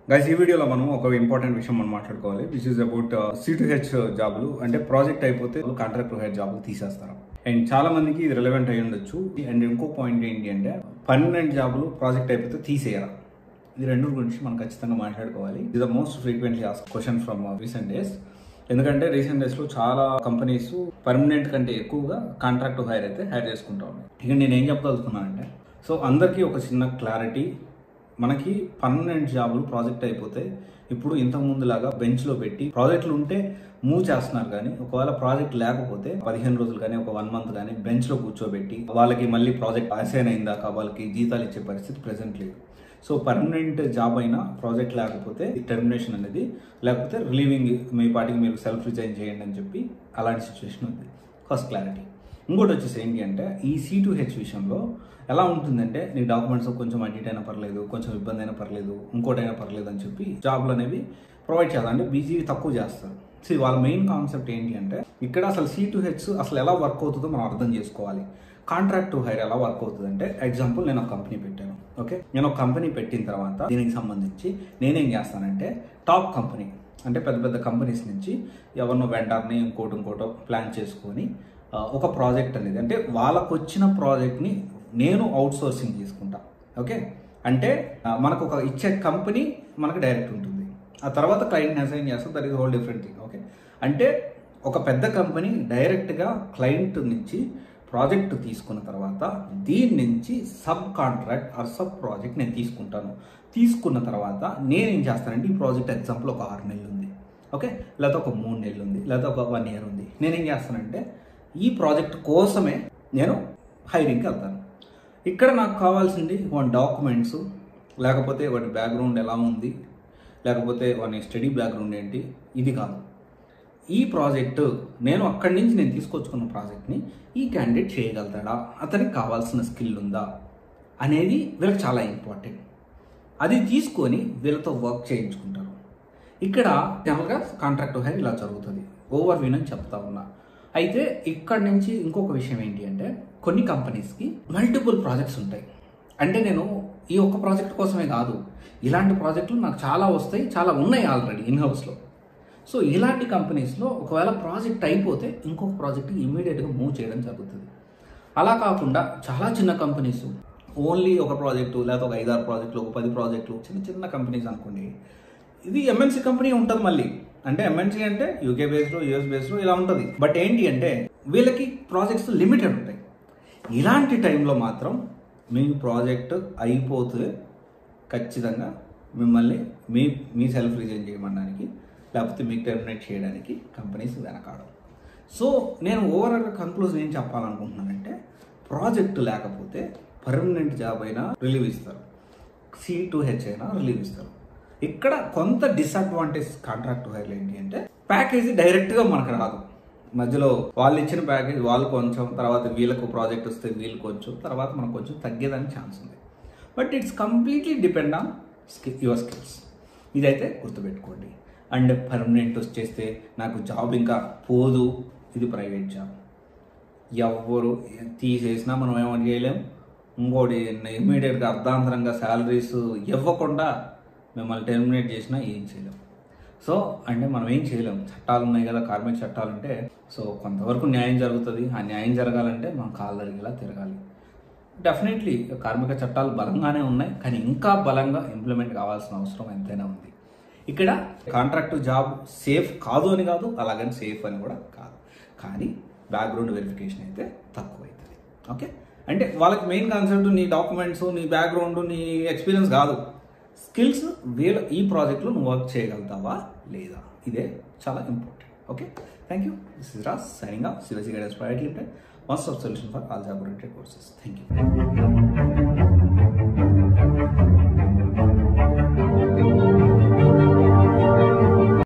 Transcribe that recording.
guys ఈ వీడియోలో మనం ఒక ఇంపార్టెంట్ విషయం మనం మాట్లాడుకోవాలి which is about C to H జాబులు అంటే ప్రాజెక్ట్ అయిపోతే కాంట్రాక్ట్ టు హెచ్ జాబులు తీసేస్తారు అండ్ చాలా మందికి ఇది రిలవెంట్ అయి ఉండొచ్చు అండ్ ఇంకో పాయింట్ ఏంటి అంటే పర్మనెంట్ జాబులు ప్రాజెక్ట్ అయిపోతే తీసేయరా ఇది రెండు గురించి మనం ఖచ్చితంగా మాట్లాడుకోవాలి ఇది the most frequently as question from recent days ఎందుకంటే రీసెంట్ డేస్ లో చాలా కంపెనీస్ పర్మనెంట్ కంటే ఎక్కువగా కాంట్రాక్ట్ హైర్ అయితే హైర్ చేసుకుంటా ఉన్నాయి ఇక నేను ఏం చెప్పదలుచుకున్నానంటే సో అందరికీ ఒక చిన్న క్లారిటీ మనకి పర్మనెంట్ జాబులు ప్రాజెక్ట్ అయిపోతే ఇప్పుడు ఇంతకు ముందులాగా బెంచ్లో పెట్టి ప్రాజెక్టులు ఉంటే మూవ్ చేస్తున్నారు కానీ ఒకవేళ ప్రాజెక్ట్ లేకపోతే పదిహేను రోజులు కానీ ఒక వన్ మంత్ కానీ బెంచ్లో కూర్చోబెట్టి వాళ్ళకి మళ్ళీ ప్రాజెక్ట్ అసైన్ అయిందాక వాళ్ళకి జీతాలు ఇచ్చే పరిస్థితి ప్రెసెంట్ లేదు సో పర్మనెంట్ జాబ్ అయినా ప్రాజెక్ట్ లేకపోతే టెర్మినేషన్ అనేది లేకపోతే రిలీవింగ్ మీ పాటికి మీరు సెల్ఫ్ రిజైన్ చేయండి అని చెప్పి అలాంటి సిచ్యువేషన్ ఉంది ఫస్ట్ క్లారిటీ ఇంకోటి వచ్చేసి ఏంటి అంటే ఈ సి టు హెచ్ విషయంలో ఎలా ఉంటుందంటే నీ డాక్యుమెంట్స్ కొంచెం అడ్మిట్ అయినా పర్లేదు కొంచెం ఇబ్బంది అయినా పర్లేదు ఇంకోటైనా పర్లేదు అని చెప్పి జాబ్లు అనేవి ప్రొవైడ్ చేయాలి అంటే బీజీ తక్కువ చేస్తారు సో వాళ్ళ మెయిన్ కాన్సెప్ట్ ఏంటి అంటే ఇక్కడ అసలు సి టు హెచ్ అసలు ఎలా వర్క్ అవుతుందో మనం అర్థం చేసుకోవాలి కాంట్రాక్ట్ టు హైర్ ఎలా వర్క్ అవుతుంది అంటే ఎగ్జాంపుల్ నేను ఒక కంపెనీ పెట్టాను ఓకే నేను ఒక కంపెనీ పెట్టిన తర్వాత దీనికి సంబంధించి నేనేం చేస్తానంటే టాప్ కంపెనీ అంటే పెద్ద పెద్ద కంపెనీస్ నుంచి ఎవరినో వెండర్ని ఇంకోటి ఇంకోటో ప్లాన్ చేసుకొని ఆ, ఒక ప్రాజెక్ట్ అనేది అంటే వాళ్ళకు వచ్చిన ప్రాజెక్ట్ని నేను అవుట్ సోర్సింగ్ తీసుకుంటా ఓకే అంటే ఆ, మనకు ఒక ఇచ్చే కంపెనీ మనకు డైరెక్ట్ ఉంటుంది ఆ తర్వాత క్లయింట్ని అసైన్ చేస్తాం that is whole different thing okay అంటే ఒక పెద్ద కంపెనీ డైరెక్ట్గా క్లయింట్ నుంచి ప్రాజెక్ట్ తీసుకున్న తర్వాత దీని నుంచి sub contract or sub project నేను తీసుకుంటాను తీసుకున్న తర్వాత నేనేం చేస్తానంటే ఈ ప్రాజెక్ట్ ఎగ్జాంపుల్ ఒక ఆరు నెలలు ఉంది ఓకే లేకపోతే ఒక మూడు నెలలు ఉంది లేకపోతే ఒక వన్ ఇయర్ ఉంది నేనేం చేస్తానంటే ఈ ప్రాజెక్ట్ కోసమే నేను హైరింగ్కి వెళ్తాను ఇక్కడ నాకు కావాల్సింది వాడి డాక్యుమెంట్స్ లేకపోతే వాడి బ్యాక్గ్రౌండ్ ఎలా ఉంది లేకపోతే వాడి స్టడీ బ్యాక్గ్రౌండ్ ఏంటి ఇది కాదు ఈ ప్రాజెక్టు నేను అక్కడి నుంచి నేను తీసుకొచ్చుకున్న ప్రాజెక్ట్ని ఈ క్యాండిడేట్ చేయగలుగుతాడా అతనికి కావాల్సిన స్కిల్ ఉందా అనేది వీళ్ళకి చాలా ఇంపార్టెంట్ అది తీసుకొని వీళ్ళతో వర్క్ చేయించుకుంటారు ఇక్కడ జనరల్గా కాంట్రాక్ట్ హైర్ ఇలా జరుగుతుంది ఓవర్ వ్యూ అని చెప్తా ఉన్నా అయితే ఇక్కడ నుంచి ఇంకొక విషయం ఏంటి అంటే కొన్ని కంపెనీస్కి మల్టిపుల్ ప్రాజెక్ట్స్ ఉంటాయి అంటే నేను ఈ ఒక్క ప్రాజెక్ట్ కోసమే కాదు ఇలాంటి ప్రాజెక్టులు నాకు చాలా వస్తాయి చాలా ఉన్నాయి ఆల్రెడీ ఇన్ హౌస్లో సో ఇలాంటి కంపెనీస్లో ఒకవేళ ప్రాజెక్ట్ అయిపోతే ఇంకొక ప్రాజెక్ట్ ఇమీడియట్గా మూవ్ చేయడం జరుగుతుంది అలా కాకుండా చాలా చిన్న కంపెనీస్ ఓన్లీ ఒక ప్రాజెక్టు లేకపోతే ఒక ఐదారు ప్రాజెక్టులు ఒక పది ప్రాజెక్టులు చిన్న చిన్న కంపెనీస్ అనుకోండి ఇది ఎంఎన్సీ కంపెనీ ఉంటుంది మళ్ళీ అంటే ఎంఎన్సీ అంటే యూకే బేస్లో యూఎస్ బేస్లో ఇలా ఉంటుంది బట్ ఏంటి అంటే వీళ్ళకి ప్రాజెక్ట్స్ లిమిటెడ్ ఉంటాయి ఇలాంటి టైంలో మాత్రం మీ ప్రాజెక్ట్ అయిపోతే ఖచ్చితంగా మిమ్మల్ని మీ మీ సెల్ఫ్ రిజైన్ చేయమనడానికి లేకపోతే మీకు టెర్మినేట్ చేయడానికి కంపెనీస్ వెనకాడవు సో నేను ఓవరాల్ కంక్లూజన్ ఏం చెప్పాలనుకుంటున్నానంటే ప్రాజెక్ట్ లేకపోతే పర్మనెంట్ జాబ్ అయినా రిలీవ్ ఇస్తారు సి టు హెచ్ అయినా రిలీవ్ ఇస్తారు ఇక్కడ కొంత డిసడ్వాంటేజ్ కాంట్రాక్ట్ హైర్లు ఏంటి అంటే ప్యాకేజీ డైరెక్ట్గా మనకు రాదు మధ్యలో వాళ్ళు ఇచ్చిన ప్యాకేజ్ వాళ్ళు కొంచెం తర్వాత వీళ్ళకు ప్రాజెక్ట్ వస్తే వీళ్ళు కొంచెం తర్వాత మనకు కొంచెం తగ్గేదానికి ఛాన్స్ ఉంది but it's completely depend on skill your skills ఇదైతే గుర్తుపెట్టుకోండి అండ్ పర్మనెంట్ వచ్చేస్తే నాకు జాబ్ ఇంకా పోదు ఇది ప్రైవేట్ జాబ్ ఎవ్వరు తీసేసినా మనం ఏమని చేయలేం ఇంకోటి ఇమ్మీడియట్గా అర్ధాంతరంగా శాలరీస్ ఇవ్వకుండా మిమ్మల్ని టెర్మినేట్ చేసినా ఏం చేయలేం సో అంటే మనం ఏం చేయలేం చట్టాలు ఉన్నాయి కదా కార్మిక చట్టాలు అంటే సో కొంతవరకు న్యాయం జరుగుతుంది ఆ న్యాయం జరగాలంటే మనం కాళ్ళు అడిగేలా తిరగాలి డెఫినెట్లీ కార్మిక చట్టాలు బలంగానే ఉన్నాయి కానీ ఇంకా బలంగా ఇంప్లిమెంట్ కావాల్సిన అవసరం ఎంతైనా ఉంది ఇక్కడ కాంట్రాక్ట్ జాబ్ సేఫ్ కాదు అని కాదు అలాగని సేఫ్ అని కూడా కాదు కానీ బ్యాక్గ్రౌండ్ వెరిఫికేషన్ అయితే తక్కువ అవుతుంది ఓకే అంటే వాళ్ళకి మెయిన్ కాన్సెప్ట్ నీ డాక్యుమెంట్స్ నీ బ్యాక్గ్రౌండ్ నీ ఎక్స్పీరియన్స్ కాదు స్కిల్స్ వీళ్ళ ఈ ప్రాజెక్ట్లో నువ్వు వర్క్ చేయగలుగుతావా లేదా ఇదే చాలా important okay thank you this is Ras signing off Sirasi guidance private limited one stop solution for all job oriented courses thank you